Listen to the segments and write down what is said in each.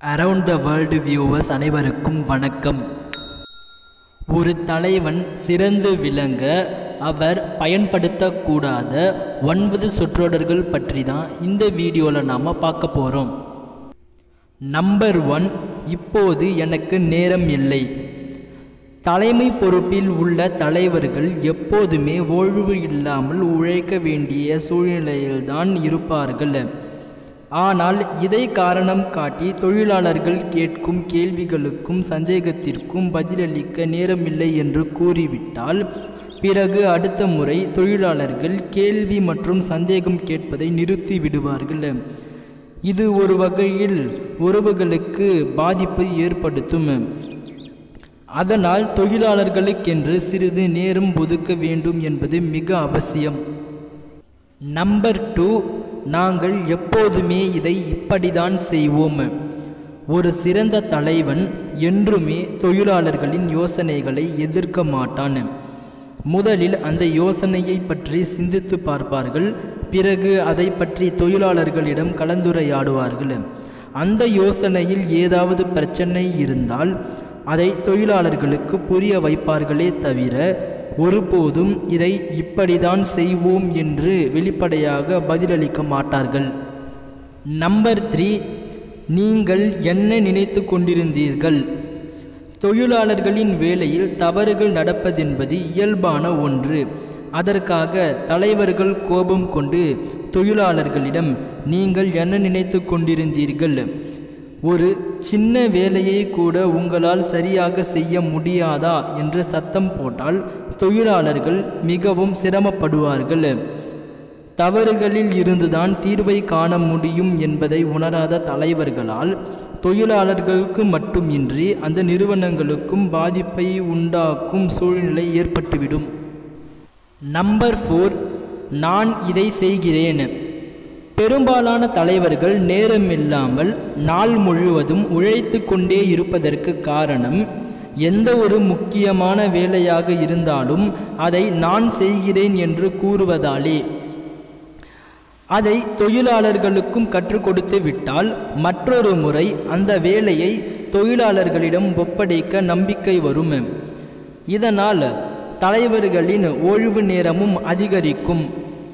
around the world viewers அனைவருக்கும் வணக்கம் ஒரு தலைவன் சிறந்து விளங்க அவர் பயன்படுத்தக்கூடாத ஒன்பது சொற்றொடர்கள் பற்றி தான் இந்த வீடியோவில் நாம் பார்க்க போகிறோம் நம்பர் ஒன் இப்போது எனக்கு நேரம் இல்லை தலைமை பொறுப்பில் உள்ள தலைவர்கள் எப்போதுமே ஓய்வு இல்லாமல் உழைக்க வேண்டிய சூழ்நிலையில்தான் இருப்பார்கள் ஆனால் இதை காரணம் காட்டி தொழிலாளர்கள் கேட்கும் கேள்விகளுக்கும் சந்தேகத்திற்கும் பதிலளிக்க நேரமில்லை என்று கூறிவிட்டால் பிறகு அடுத்த முறை தொழிலாளர்கள் கேள்வி மற்றும் சந்தேகம் கேட்பதை நிறுத்தி விடுவார்கள் இது ஒரு வகையில் உறவுகளுக்கு பாதிப்பை ஏற்படுத்தும் அதனால் தொழிலாளர்களுக்கென்று சிறிது நேரம் ஒதுக்க வேண்டும் என்பது மிக அவசியம் நம்பர் டூ நாங்கள் எப்போதுமே இதை இப்படிதான் செய்வோம் ஒரு சிறந்த தலைவன் என்றுமே தொழிலாளர்களின் யோசனைகளை எதிர்க்க மாட்டான் முதலில் அந்த யோசனையை பற்றி சிந்தித்து பார்ப்பார்கள் பிறகு அதை பற்றி தொழிலாளர்களிடம் கலந்துரையாடுவார்கள் அந்த யோசனையில் ஏதாவது பிரச்சனை இருந்தால் அதை தொழிலாளர்களுக்கு புரிய வைப்பார்களே தவிர ஒருபோதும் இதை இப்படிதான் செய்வோம் என்று வெளிப்படையாக பதிலளிக்க மாட்டார்கள் நம்பர் த்ரீ நீங்கள் என்ன நினைத்து கொண்டிருந்தீர்கள் தொழிலாளர்களின் வேலையில் தவறுகள் நடப்பதென்பது இயல்பான ஒன்று அதற்காக தலைவர்கள் கோபம் கொண்டு தொழிலாளர்களிடம் நீங்கள் என்ன நினைத்து கொண்டிருந்தீர்கள் ஒரு சின்ன வேலையை கூட உங்களால் சரியாக செய்ய முடியாதா என்று சத்தம் போட்டால் தொழிலாளர்கள் மிகவும் சிரமப்படுவார்கள் தவறுகளில் இருந்துதான் தீர்வை காண முடியும் என்பதை உணராத தலைவர்களால் தொழிலாளர்களுக்கு மட்டுமின்றி அந்த நிறுவனங்களுக்கும் பாதிப்பை உண்டாக்கும் சூழ்நிலை ஏற்பட்டுவிடும் நம்பர் ஃபோர் நான் இதை செய்கிறேன் பெரும்பாலான தலைவர்கள் நேரமில்லாமல் நாள் முழுவதும் உழைத்து கொண்டே இருப்பதற்கு காரணம் எந்த ஒரு முக்கியமான வேலையாக இருந்தாலும் அதை நான் செய்கிறேன் என்று கூறுவதாலே அதை தொழிலாளர்களுக்கும் கற்றுக் கொடுத்து விட்டால் மற்றொரு முறை அந்த வேலையை தொழிலாளர்களிடம் ஒப்படைக்க நம்பிக்கை வரும் இதனால் தலைவர்களின் ஓய்வு நேரமும் அதிகரிக்கும்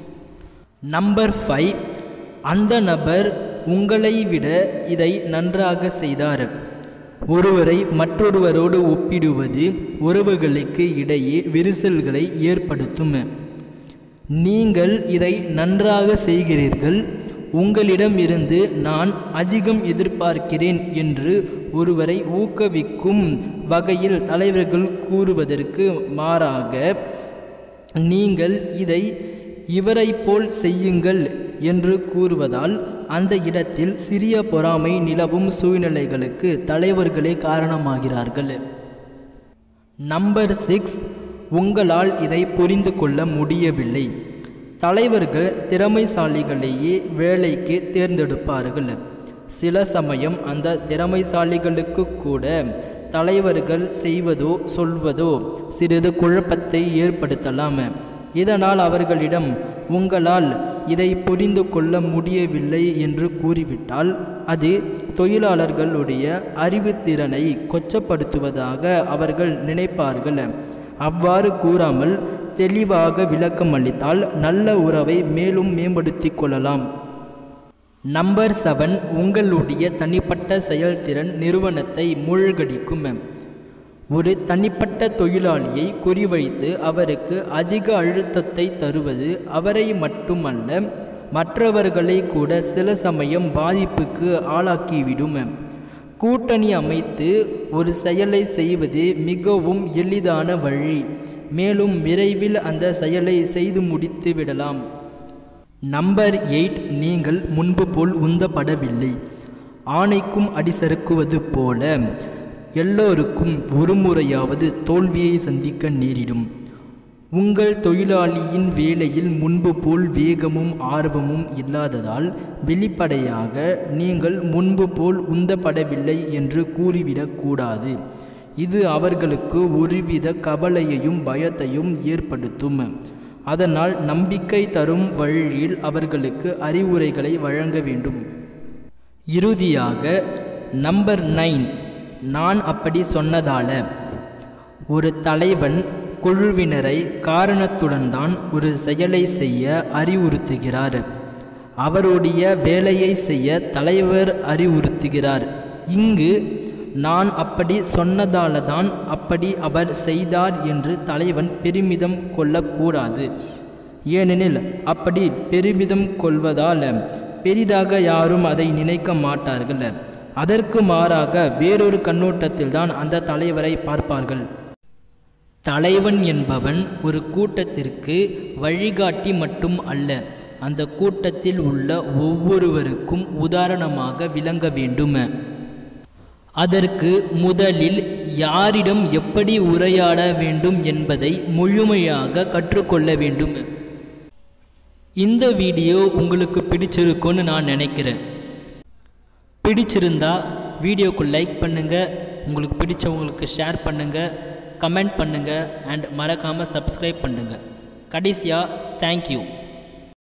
நம்பர் ஃபைவ் அந்த நபர் உங்களை விட இதை நன்றாக செய்தார் ஒருவரை மற்றொருவரோடு ஒப்பிடுவது உறவுகளுக்கு இடையே விரிசல்களை ஏற்படுத்தும் நீங்கள் இதை நன்றாக செய்கிறீர்கள் உங்களிடம் இருந்து நான் அதிகம் எதிர்பார்க்கிறேன் என்று ஒருவரை ஊக்குவிக்கும் வகையில் தலைவர்கள் கூறுவதற்கு மாறாக நீங்கள் இதை இவரை போல் செய்யுங்கள் என்று கூறுவதால் அந்த இடத்தில் சிறிய பொறாமை நிலவும் சூழ்நிலைகளுக்கு தலைவர்களே காரணமாகிறார்கள் நம்பர் சிக்ஸ் உங்களால் இதை புரிந்து கொள்ள முடியவில்லை தலைவர்கள் திறமைசாலிகளையே வேலைக்கு தேர்ந்தெடுப்பார்கள் சில சமயம் அந்த திறமைசாலிகளுக்கு கூட தலைவர்கள் செய்வதோ சொல்வதோ சிறிது குழப்பத்தை ஏற்படுத்தலாம் இதனால் அவர்களிடம் உங்களால் இதை புரிந்து கொள்ள முடியவில்லை என்று கூறிவிட்டால் அது தொழிலாளர்களுடைய அறிவுத்திறனை கொச்சப்படுத்துவதாக அவர்கள் நினைப்பார்கள் அவ்வாறு கூறாமல் தெளிவாக விளக்கம் அளித்தால் நல்ல உறவை மேலும் மேம்படுத்தி கொள்ளலாம் நம்பர் செவன் உங்களுடைய தனிப்பட்ட செயல்திறன் நிறுவனத்தை மூழ்கடிக்கும் ஒரு தனிப்பட்ட தொழிலாளியை குறிவைத்து அவருக்கு அதிக அழுத்தத்தை தருவது அவரை மட்டுமல்ல மற்றவர்களை கூட சில சமயம் பாதிப்புக்கு ஆளாக்கிவிடும் கூட்டணி அமைத்து ஒரு செயலை செய்வது மிகவும் எளிதான வழி மேலும் விரைவில் அந்த செயலை செய்து முடித்து விடலாம் நம்பர் எயிட் நீங்கள் முன்பு போல் உந்தப்படவில்லை ஆணைக்கும் அடிசறுக்குவது போல எல்லோருக்கும் ஒரு முறையாவது தோல்வியை சந்திக்க நேரிடும் உங்கள் தொழிலாளியின் வேலையில் முன்பு போல் வேகமும் ஆர்வமும் இல்லாததால் வெளிப்படையாக நீங்கள் முன்பு போல் உந்தப்படவில்லை என்று கூறிவிடக்கூடாது இது அவர்களுக்கு ஒருவித கவலையையும் பயத்தையும் ஏற்படுத்தும் அதனால் நம்பிக்கை தரும் வழியில் அவர்களுக்கு அறிவுரைகளை வழங்க வேண்டும் இறுதியாக நம்பர் நைன் நான் அப்படி சொன்னதால ஒரு தலைவன் குழுவினரை காரணத்துடன் தான் ஒரு செயலை செய்ய அறிவுறுத்துகிறார் அவருடைய வேலையை செய்ய தலைவர் அறிவுறுத்துகிறார் இங்கு நான் அப்படி சொன்னதால தான் அப்படி அவர் செய்தார் என்று தலைவன் பெருமிதம் கொள்ளக்கூடாது ஏனெனில் அப்படி பெருமிதம் கொள்வதால் பெரிதாக யாரும் அதை நினைக்க மாட்டார்கள் அதற்கு மாறாக வேறொரு கண்ணோட்டத்தில் தான் அந்த தலைவரை பார்ப்பார்கள் தலைவன் என்பவன் ஒரு கூட்டத்திற்கு வழிகாட்டி மட்டும் அல்ல அந்த கூட்டத்தில் உள்ள ஒவ்வொருவருக்கும் உதாரணமாக விளங்க வேண்டும் அதற்கு முதலில் யாரிடம் எப்படி உரையாட வேண்டும் என்பதை முழுமையாக கற்றுக்கொள்ள வேண்டும் இந்த வீடியோ உங்களுக்கு பிடிச்சிருக்கும்னு நான் நினைக்கிறேன் பிடிச்சிருந்தா வீடியோக்கு லைக் பண்ணுங்கள் உங்களுக்கு பிடிச்சவங்களுக்கு ஷேர் பண்ணுங்கள் கமெண்ட் பண்ணுங்கள் அண்ட் மறக்காமல் சப்ஸ்கிரைப் பண்ணுங்கள் கடைசியாக தேங்க்யூ